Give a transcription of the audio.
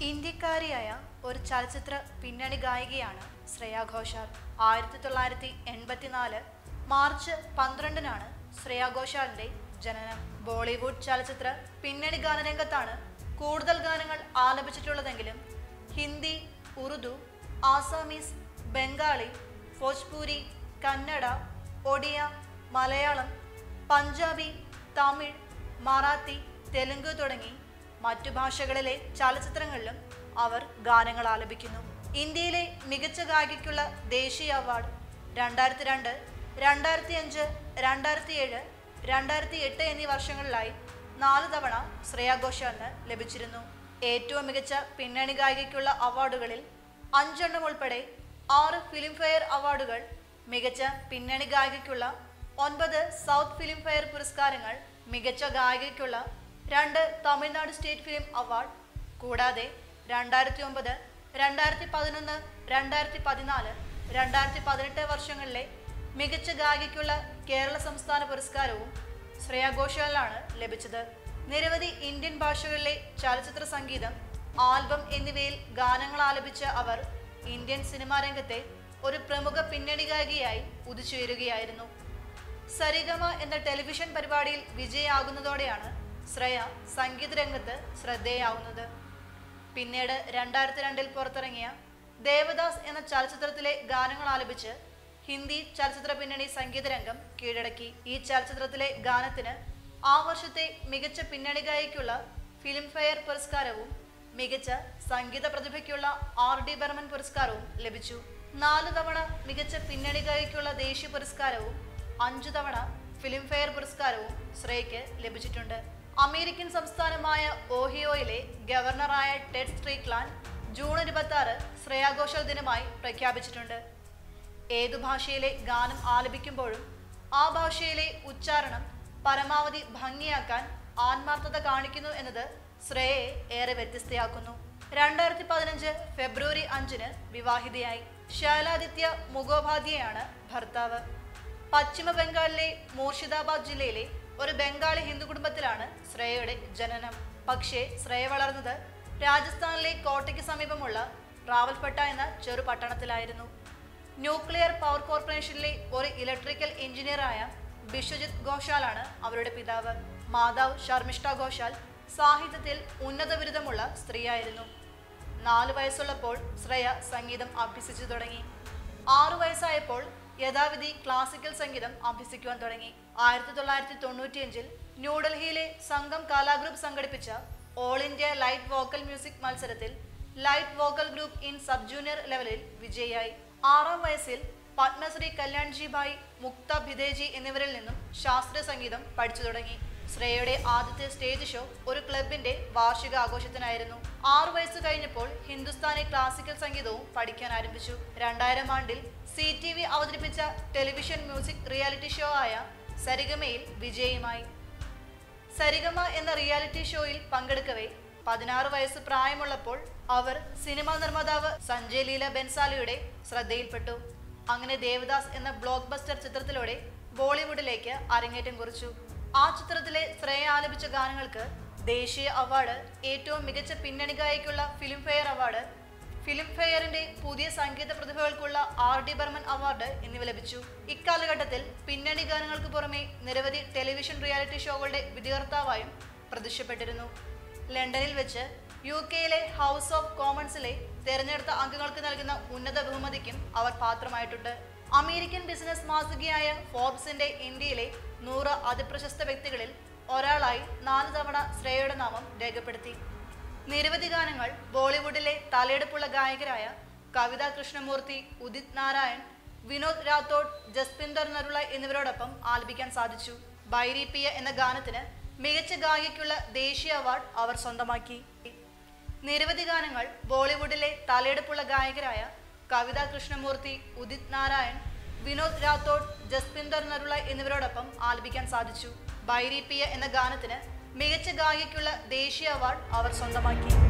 ഇന്ത്യക്കാരിയായ ഒരു ചലച്ചിത്ര പിന്നണി ഗായികയാണ് ശ്രേയ ഘോഷാൽ ആയിരത്തി തൊള്ളായിരത്തി എൺപത്തിനാല് മാർച്ച് പന്ത്രണ്ടിനാണ് ശ്രേയ ഘോഷാലിന്റെ ജനനം ബോളിവുഡ് ചലച്ചിത്ര പിന്നണി ഗാനരംഗത്താണ് കൂടുതൽ ഗാനങ്ങൾ ആലപിച്ചിട്ടുള്ളതെങ്കിലും ഹിന്ദി ഉറുദു ആസാമീസ് ബംഗാളി ഭോജ്പൂരി കന്നഡ ഒഡിയ മലയാളം പഞ്ചാബി തമിഴ് മറാത്തി തെലുങ്ക് തുടങ്ങി മറ്റു ഭാഷകളിലെ ചലച്ചിത്രങ്ങളിലും അവർ ഗാനങ്ങൾ ആലപിക്കുന്നു ഇന്ത്യയിലെ മികച്ച ഗായികയ്ക്കുള്ള ദേശീയ അവാർഡ് രണ്ടായിരത്തി രണ്ട് രണ്ടായിരത്തി അഞ്ച് രണ്ടായിരത്തി ഏഴ് രണ്ടായിരത്തി എട്ട് എന്നീ വർഷങ്ങളിലായി നാല് തവണ ശ്രേയ ഘോഷാലിന് ലഭിച്ചിരുന്നു ഏറ്റവും മികച്ച പിന്നണി ഗായികയ്ക്കുള്ള അവാർഡുകളിൽ അഞ്ചെണ്ണം ഉൾപ്പെടെ ആറ് ഫിലിംഫെയർ അവാർഡുകൾ മികച്ച പിന്നണി ഗായികയ്ക്കുള്ള ഒൻപത് സൗത്ത് ഫിലിം ഫെയർ പുരസ്കാരങ്ങൾ മികച്ച ഗായികയ്ക്കുള്ള രണ്ട് തമിഴ്നാട് സ്റ്റേറ്റ് ഫിലിം അവാർഡ് കൂടാതെ രണ്ടായിരത്തി ഒമ്പത് രണ്ടായിരത്തി പതിനൊന്ന് രണ്ടായിരത്തി പതിനാല് രണ്ടായിരത്തി പതിനെട്ട് വർഷങ്ങളിലെ മികച്ച ഗായികയ്ക്കുള്ള കേരള സംസ്ഥാന പുരസ്കാരവും ശ്രേയ ഘോഷാലിനാണ് ലഭിച്ചത് നിരവധി ഇന്ത്യൻ ഭാഷകളിലെ ചലച്ചിത്ര സംഗീതം ആൽബം എന്നിവയിൽ ഗാനങ്ങൾ ആലപിച്ച അവർ ഇന്ത്യൻ സിനിമാ രംഗത്തെ ഒരു പ്രമുഖ പിന്നണി ഗായികയായി ഉദിച്ചുയരുകയായിരുന്നു സരിഗമ എന്ന ടെലിവിഷൻ പരിപാടിയിൽ വിജയാകുന്നതോടെയാണ് ശ്രേയ സംഗീത രംഗത്ത് ശ്രദ്ധേയാവുന്നത് പിന്നീട് രണ്ടായിരത്തി രണ്ടിൽ പുറത്തിറങ്ങിയ ദേവദാസ് എന്ന ചലച്ചിത്രത്തിലെ ഗാനങ്ങൾ ആലപിച്ച് ഹിന്ദി ചലച്ചിത്ര പിന്നണി സംഗീത രംഗം കീഴടക്കി ഈ ചലച്ചിത്രത്തിലെ ഗാനത്തിന് ആ വർഷത്തെ മികച്ച പിന്നണി ഗായിക്കുള്ള ഫിലിംഫെയർ പുരസ്കാരവും മികച്ച സംഗീത പ്രതിഭയ്ക്കുള്ള ആർ ഡി ബർമൻ പുരസ്കാരവും ലഭിച്ചു നാല് തവണ മികച്ച പിന്നണി ഗായിക്കുള്ള ദേശീയ പുരസ്കാരവും അഞ്ചു തവണ ഫിലിംഫെയർ പുരസ്കാരവും ശ്രേയയ്ക്ക് ലഭിച്ചിട്ടുണ്ട് അമേരിക്കൻ സംസ്ഥാനമായ ഓഹിയോയിലെ ഗവർണറായ ടെഡ് സ്ട്രീക്ലാൻഡ് ജൂൺ ഇരുപത്തി ആറ് ശ്രേയാ ഘോഷാൽ ദിനമായി പ്രഖ്യാപിച്ചിട്ടുണ്ട് ഏതു ഭാഷയിലെ ഗാനം ആലപിക്കുമ്പോഴും ആ ഭാഷയിലെ ഉച്ചാരണം പരമാവധി ഭംഗിയാക്കാൻ ആത്മാർത്ഥത കാണിക്കുന്നു എന്നത് ശ്രേയയെ ഏറെ വ്യത്യസ്തയാക്കുന്നു രണ്ടായിരത്തി പതിനഞ്ച് ഫെബ്രുവരി അഞ്ചിന് വിവാഹിതയായി ശൈലാദിത്യ മുഖോപാധ്യയാണ് ഭർത്താവ് പശ്ചിമ ബംഗാളിലെ മൂർഷിദാബാദ് ജില്ലയിലെ ഒരു ബംഗാളി ഹിന്ദു കുടുംബത്തിലാണ് ശ്രേയയുടെ ജനനം പക്ഷേ ശ്രേയ വളർന്നത് രാജസ്ഥാനിലെ കോട്ടയ്ക്ക് സമീപമുള്ള റാവൽപട്ട എന്ന ചെറു പട്ടണത്തിലായിരുന്നു ന്യൂക്ലിയർ പവർ കോർപ്പറേഷനിലെ ഒരു ഇലക്ട്രിക്കൽ എഞ്ചിനീയറായ ബിശ്വജിത് ഘോഷാലാണ് അവരുടെ പിതാവ് മാതാവ് ശർമിഷ്ഠ ഘോഷാൽ സാഹിത്യത്തിൽ ഉന്നത ബിരുദമുള്ള സ്ത്രീയായിരുന്നു നാല് വയസ്സുള്ളപ്പോൾ ശ്രേയ സംഗീതം അഭ്യസിച്ചു തുടങ്ങി ആറു വയസ്സായപ്പോൾ യഥാവിധി ക്ലാസിക്കൽ സംഗീതം അഭ്യസിക്കുവാൻ തുടങ്ങി ആയിരത്തി തൊള്ളായിരത്തി തൊണ്ണൂറ്റിയഞ്ചിൽ ന്യൂഡൽഹിയിലെ സംഘം കലാഗ്രൂപ്പ് സംഘടിപ്പിച്ച all India light vocal music മത്സരത്തിൽ light vocal group in sub junior ലെവലിൽ വിജയിയായി ആറാം വയസ്സിൽ പത്മശ്രീ കല്യാൺജി ഭായ് മുക്ത ഭിദേജി എന്നിവരിൽ നിന്നും ശാസ്ത്രീയ സംഗീതം പഠിച്ചു തുടങ്ങി ശ്രേയയുടെ ആദ്യത്തെ സ്റ്റേജ് ഷോ ഒരു ക്ലബിന്റെ വാർഷിക ആഘോഷത്തിനായിരുന്നു ആറു വയസ്സ് കഴിഞ്ഞപ്പോൾ ഹിന്ദുസ്ഥാനി ക്ലാസിക്കൽ സംഗീതവും പഠിക്കാൻ ആരംഭിച്ചു രണ്ടായിരം ആണ്ടിൽ സി ടി വി അവതരിപ്പിച്ച ടെലിവിഷൻ മ്യൂസിക് റിയാലിറ്റി ഷോ ആയ സരിഗമയിൽ വിജയിയുമായി സരിഗമ എന്ന റിയാലിറ്റി ഷോയിൽ പങ്കെടുക്കവേ പതിനാറ് വയസ്സ് പ്രായമുള്ളപ്പോൾ അവർ സിനിമാ നിർമ്മാതാവ് സഞ്ജയ് ലീല ബെൻസാലിയുടെ ശ്രദ്ധയിൽപ്പെട്ടു അങ്ങനെ ദേവദാസ് എന്ന ബ്ലോക്ക് ബസ്റ്റർ ചിത്രത്തിലൂടെ ബോളിവുഡിലേക്ക് അരങ്ങേറ്റം കുറിച്ചു ആ ചിത്രത്തിലെ ശ്രേയ ആലപിച്ച ഗാനങ്ങൾക്ക് ദേശീയ അവാർഡ് ഏറ്റവും മികച്ച പിന്നണി ഗായിക്കുള്ള ഫിലിംഫെയർ അവാർഡ് ഫിലിംഫെയറിന്റെ പുതിയ സംഗീത പ്രതിഭകൾക്കുള്ള ആർ ഡി ബർമൻ അവാർഡ് എന്നിവ ലഭിച്ചു ഇക്കാലഘട്ടത്തിൽ പിന്നണി ഗാനങ്ങൾക്ക് പുറമെ നിരവധി ടെലിവിഷൻ റിയാലിറ്റി ഷോകളുടെ വിധികർത്താവായും പ്രത്യക്ഷപ്പെട്ടിരുന്നു ലണ്ടനിൽ വെച്ച് യു കെയിലെ ഹൗസ് ഓഫ് കോമൺസിലെ തെരഞ്ഞെടുത്ത അംഗങ്ങൾക്ക് നൽകുന്ന ഉന്നത ബഹുമതിക്കും അവർ പാത്രമായിട്ടുണ്ട് അമേരിക്കൻ ബിസിനസ് മാസികയായ ഫോർബ്സിന്റെ ഇന്ത്യയിലെ നൂറ് അതിപ്രശസ്ത വ്യക്തികളിൽ ഒരാളായി നാല് തവണ ശ്രേയയുടെ നാമം രേഖപ്പെടുത്തി നിരവധി ഗാനങ്ങൾ ബോളിവുഡിലെ തലയെടുപ്പുള്ള ഗായകരായ കവിത കൃഷ്ണമൂർത്തി ഉദിത് നാരായൺ വിനോദ് രാത്തോഡ് ജസ്പിന്ദർ നരുള എന്നിവരോടൊപ്പം ആലപിക്കാൻ സാധിച്ചു ബൈരീപ്പിയ എന്ന ഗാനത്തിന് മികച്ച ഗായികയ്ക്കുള്ള ദേശീയ അവാർഡ് അവർ സ്വന്തമാക്കി നിരവധി ഗാനങ്ങൾ ബോളിവുഡിലെ തലയെടുപ്പുള്ള ഗായകരായ കവിത കൃഷ്ണമൂർത്തി ഉദിത് നാരായൺ വിനോദ് രാത്തോഡ് ജസ്പിന്ദർ നരുള എന്നിവരോടൊപ്പം ആലപിക്കാൻ സാധിച്ചു ബൈരീപ്പിയ എന്ന ഗാനത്തിന് മികച്ച ഗായികയ്ക്കുള്ള ദേശീയ അവാർഡ് അവർ സ്വന്തമാക്കി